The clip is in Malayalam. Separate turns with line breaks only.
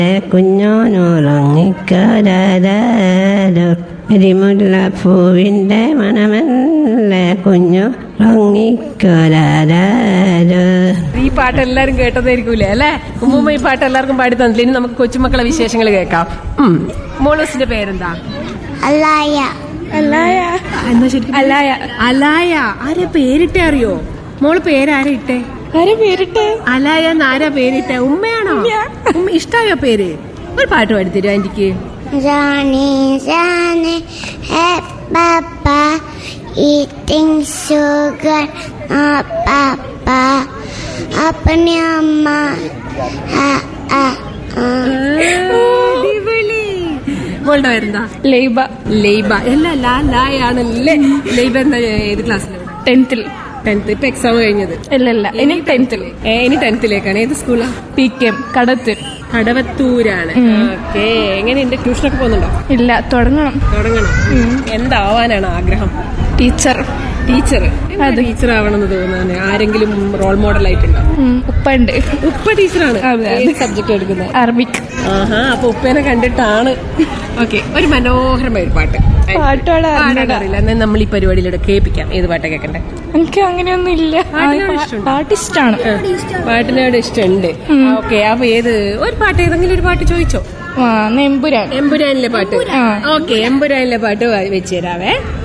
കുഞ്ഞോനുറങ്ങിക്കരാരോ കരിമുല്ല പൂവിൻ്റെ മണമല്ലേ കുഞ്ഞു ഉറങ്ങിക്കരാരോ
ഈ പാട്ട് എല്ലാരും കേട്ടതായിരിക്കൂലേ അല്ലേ ഉമ്മുമ്മ ഈ പാട്ട് എല്ലാവർക്കും പാടി തന്നില്ല ഇനി നമുക്ക് കൊച്ചുമക്കളെ വിശേഷങ്ങൾ കേൾക്കാം ഉം. മോളൂസിന്റെ പേരെന്താ
അല്ലായ
അലായ എന്നാ ശരിക്കും അലായ അലായ ആരെ പേരിട്ടെ അറിയോ മോള് പേരാരെ ഇട്ടെ
ആരെ പേരിട്ടെ
അലായ എന്നാരാ പേരിട്ടെ ഉമ്മയാണോ ഉമ്മ ഇഷ്ടായോ പേര് ഒരു പാട്ട് പാടിത്തരുമോ ആന്റിക്ക്
Johnny, Johnny, hey Papa, eating sugar, no Papa, अपनी अम्मा, आ आ आ.
അടിപൊളി. മോളുടെ പേരെന്താ
ലൈബ
ലൈബ അല്ല ലാ ലായാണല്ലേ ലൈബ എന്താ ഏത് ക്ലാസ്സിലാണ്
ടെൻത്തിൽ
ടെൻത്ത് ഇപ്പൊ എക്സാം കഴിഞ്ഞത്
ഇല്ല ഇല്ല ഇനി ടെൻത്തിൽ
ഏ, ഇനി ടെൻത്തിലേക്കാണ് ഏത് സ്കൂളാ
പി കെ എം കടത്തിൽ
കടവത്തൂരാണ് ഓക്കെ എങ്ങനെയുണ്ട് ട്യൂഷനൊക്കെ പോകുന്നുണ്ടോ
ഇല്ല തുടങ്ങണം
തുടങ്ങണം എന്താവാനാണ് ആഗ്രഹം
ടീച്ചർ
ടീച്ചർ ടീച്ചർ ആവണമെന്ന് തോന്നുന്നു ആരെങ്കിലും റോൾ മോഡൽ ആയിട്ടുണ്ടോ
ഉം, ഉപ്പുണ്ട്
ഉപ്പ ടീച്ചറാണ്
അതെ, അതെ.
ഏത് സബ്ജക്ട് എടുക്കുന്നത്
അറബിക്
ആഹാ അപ്പൊ ഉപ്പേനെ കണ്ടിട്ടാണ് ഓക്കെ ഒരു മനോഹരമായ ഒരു പാട്ട്
പാട്ട് പാടാൻ
പാടാൻ അറിയില്ല എന്നാൽ നമ്മൾ ഈ പരിപാടിയിലൂടെ കേൾപ്പിക്കാം ഏത് പാട്ടാ കേൾക്കണ്ടേ
എനിക്ക് അങ്ങനെയൊന്നും ഇല്ല
പാട്ടിനോട് ഇഷ്ടമുണ്ടോ?
പാട്ട് ഇഷ്ടമാണ്
പാട്ടിനോട് ഇഷ്ടമുണ്ട് ഓക്കെ അപ്പൊ ഏത് ഒരു പാട്ട് ഏതെങ്കിലും ഒരു പാട്ട് ചോദിച്ചോ
ആ നെമ്പുരാൻ
എമ്പുരാനിലെ പാട്ട്
ആ.
ഓക്കെ എമ്പുരാനിലെ പാട്ട് വ- വെച്ച് തരാവേ